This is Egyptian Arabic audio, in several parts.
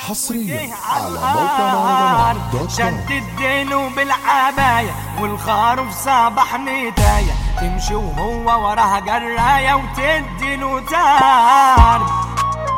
حصريا على موقع مهرجانات دوت كوم شد الدين بالعباية والخروف صباح نتاية تمشي وهو وراها جراية وتدي له تار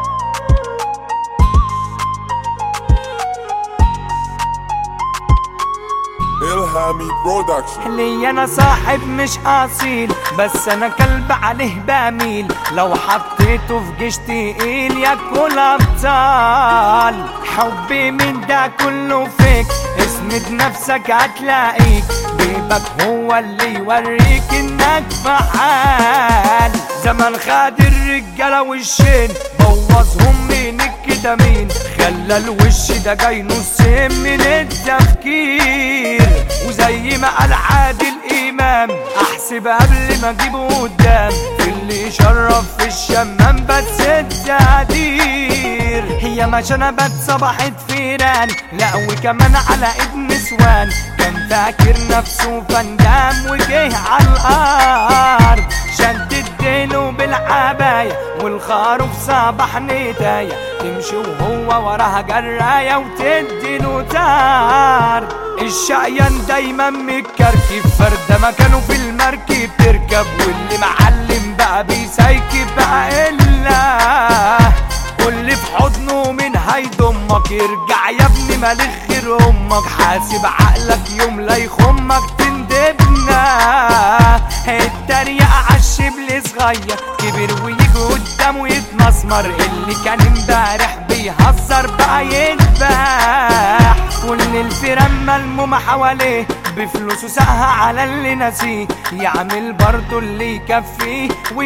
إلهامي برودكشن لي انا صاحب مش اصيل بس انا كلب عليه بميل لو حطيته في جيش تقيل ياكل ابطال حبي من ده كله فيك اسند نفسك هتلاقيك بيبك هو اللي يوريك انك فعال زمن خد الرجاله والشين بوظهم من الكتامين خلى الوش ده جاي نصين من التفكير وزي ما قال عادل امام احسب قبل ما اجيبه قدام في اللي يشرف في الشمام بس التقدير هي ما شنبت صبحت فيران لا وكمان على ايد نسوان كان فاكر نفسه فندام وجه على الارض شد الدين بالعباية والخروف صباح نتاية تمشي وهو وراها جراية وتدي له تار الشقيان دايما متكركب فردة مكانه في المركب تركب واللي معلم بقى بيسيكب بقى إلا واللي في حضنه من هيضمك يرجع يا ابني مالك غير امك حاسب عقلك يوم لا يخمك تندبنا التريقة عالشبل صغير كبر ويجي قدامه يتمسمر اللي كان امبارح بيهزر بقى يذبح كل الفيران ملمومة حواليه بفلوسه ساقها على اللي ناسيه يعمل برضه اللي يكفيه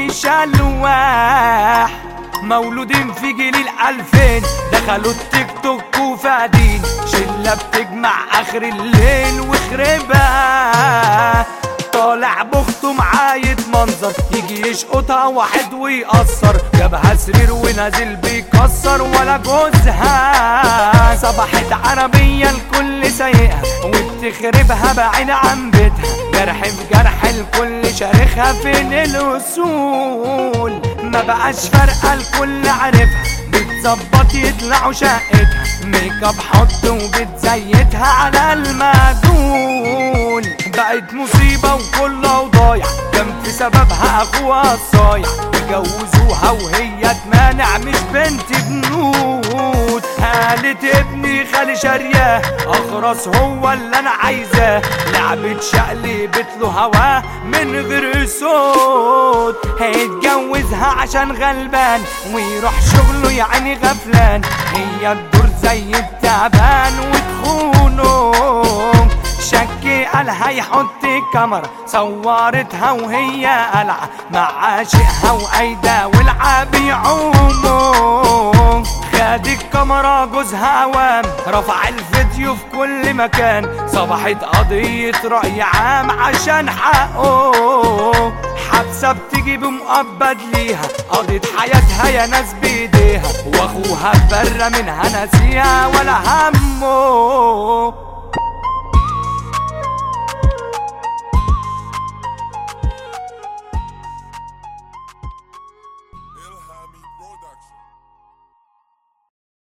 ويشلوح مولودين في جيل الألفين دخلوا التيك توك وفادين شلة بتجمع آخر الليل وخربها طالع بخته معاية منظر يجي يشقطها واحد ويقصر جابها سرير ونازل بيكسر ولا جوزها صبحت عربية الكل سايقها وبتخربها بعيد عن بيتها جرح في جرح الكل شارخها فين الوصول ما بقاش فارقة الكل عارفها بتظبط يطلعوا شقتها ميك اب حط وبتزيتها على المجهول بقت مصيبة وكلها وضايع كان في سببها اخوها الصايع يجوزوها وهي تمانع مش بنت بنود قالت ابني خالي شارياه اخرس هو اللي انا عايزاه لعبة شقلبت له هواه من غير صوت هيتجوزها عشان غلبان ويروح شغله يا عيني غفلان هي الدور زي التعبان وتخونه شكي قال هيحط كاميرا صورتها وهي قلعة مع عاشقها وأيدا والعاب يعوموا خد الكاميرا جوزها عوام رفع الفيديو في كل مكان صبحت قضية رأي عام عشان حقه حبسة بتجي بمؤبد ليها قضت حياتها يا ناس بيديها واخوها برا منها ناسيها ولا همه